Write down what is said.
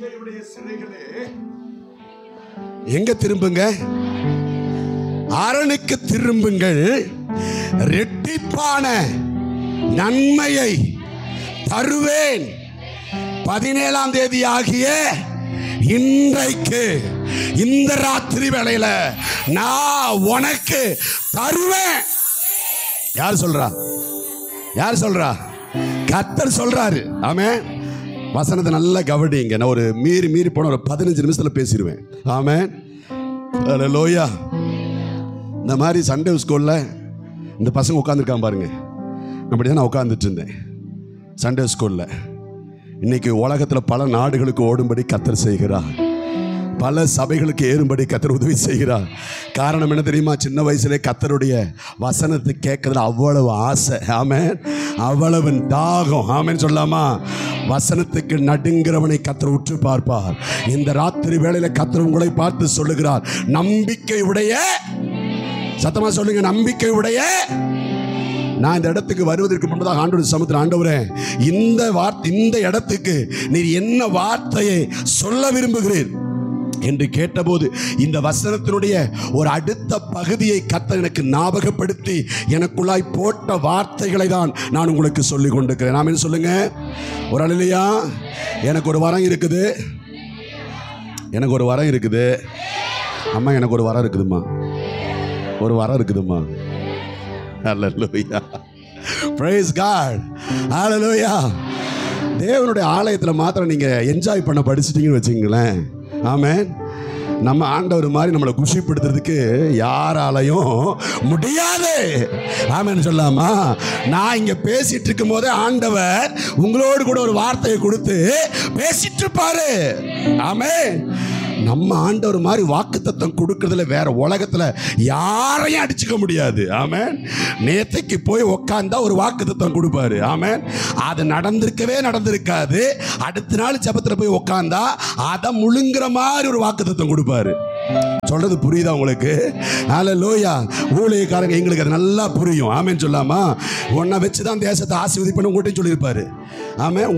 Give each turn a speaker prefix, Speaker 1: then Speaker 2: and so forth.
Speaker 1: நம்பிக்கையுடைய சிறைகளே எங்க திரும்புங்க அரணுக்கு திரும்புங்கள் ரெட்டிப்பான நன்மையை தருவேன் பதினேழாம் தேதி ஆகிய இன்றைக்கு இந்த ராத்திரி வேளையில நான் உனக்கு தருவேன் யார் சொல்றா யார் சொல்றா கத்தர் சொல்றாரு ஆமே வசனத்தை நல்லா கவனிங்க நான் ஒரு மீறி மீறி போன ஒரு பதினஞ்சு நிமிஷத்துல பேசிடுவேன் ஆமே லோயா இந்த மாதிரி சண்டே ஸ்கூலில் இந்த பசங்க உட்காந்துருக்கான் பாருங்க அப்படி தான் நான் உட்காந்துட்டு இருந்தேன் சண்டே ஸ்கூலில் இன்னைக்கு உலகத்தில் பல நாடுகளுக்கு ஓடும்படி கத்தர் செய்கிறார் பல சபைகளுக்கு ஏறும்படி கத்தர் உதவி செய்கிறார் காரணம் என்ன தெரியுமா சின்ன வயசுல கத்தருடைய வசனத்தை கேட்கறதுல அவ்வளவு ஆசை ஆமென் அவ்வளவு தாகம் ஆமென் சொல்லாமா வசனத்துக்கு நடுங்கிறவனை கத்தர் உற்று பார்ப்பார் இந்த ராத்திரி வேளையில கத்தர் உங்களை பார்த்து சொல்லுகிறார் நம்பிக்கை உடைய சத்தமா சொல்லுங்க நம்பிக்கை உடைய நான் இந்த இடத்துக்கு வருவதற்கு முன்பதாக ஆண்டவர் சமுத்திர ஆண்டவரே இந்த வார்த்தை இந்த இடத்துக்கு நீர் என்ன வார்த்தையை சொல்ல விரும்புகிறீர் என்று கேட்டபோது இந்த வசனத்தினுடைய ஒரு அடுத்த பகுதியை கத்த எனக்கு ஞாபகப்படுத்தி எனக்குள்ளாய் போட்ட வார்த்தைகளை தான் நான் உங்களுக்கு சொல்லி கொண்டிருக்கிறேன் நாம என்ன சொல்லுங்க ஒரு ஆள் இல்லையா எனக்கு ஒரு வரம் இருக்குது எனக்கு ஒரு வரம் இருக்குது அம்மா எனக்கு ஒரு வரம் இருக்குதும்மா ஒரு வரம் இருக்குதும்மா Hallelujah. Praise God. Hallelujah. தேவனுடைய ஆலயத்தில் மாத்திரம் நீங்கள் என்ஜாய் பண்ண படிச்சிட்டீங்கன்னு வச்சுங்களேன் ஆமென் நம்ம ஆண்டவர் மாதிரி நம்மளை குஷிப்படுத்துறதுக்கு யாராலையும் முடியாது ஆமென்னு சொல்லாமா நான் இங்க பேசிட்டு இருக்கும் போதே ஆண்டவர் உங்களோடு கூட ஒரு வார்த்தையை கொடுத்து பேசிட்டு இருப்பாரு ஆமே நம்ம ஆண்டவர் மாதிரி வாக்குத்தத்தம் கொடுக்கறதுல வேற உலகத்துல யாரையும் அடிச்சுக்க முடியாது ஆமென் நேத்தைக்கு போய் உக்காந்தா ஒரு வாக்குத்தத்தம் கொடுப்பாரு ஆமென் அது நடந்திருக்கவே நடந்திருக்காது அடுத்த நாள் ஜெபத்துல போய் உக்காந்தா அதை முழுங்குற மாதிரி ஒரு வாக்குத்தத்தம் கொடுப்பாரு சொல்றது புரியுதா உங்களுக்கு ஆல லோயா ஊழியக்காரங்க எங்களுக்கு அது நல்லா புரியும் ஆமென்னு சொல்லாமா உன்னை வச்சு தான் தேசத்தை ஆசீர்வதி பண்ண உங்கள்கிட்ட சொல்லியிருப்பாரு ஆமே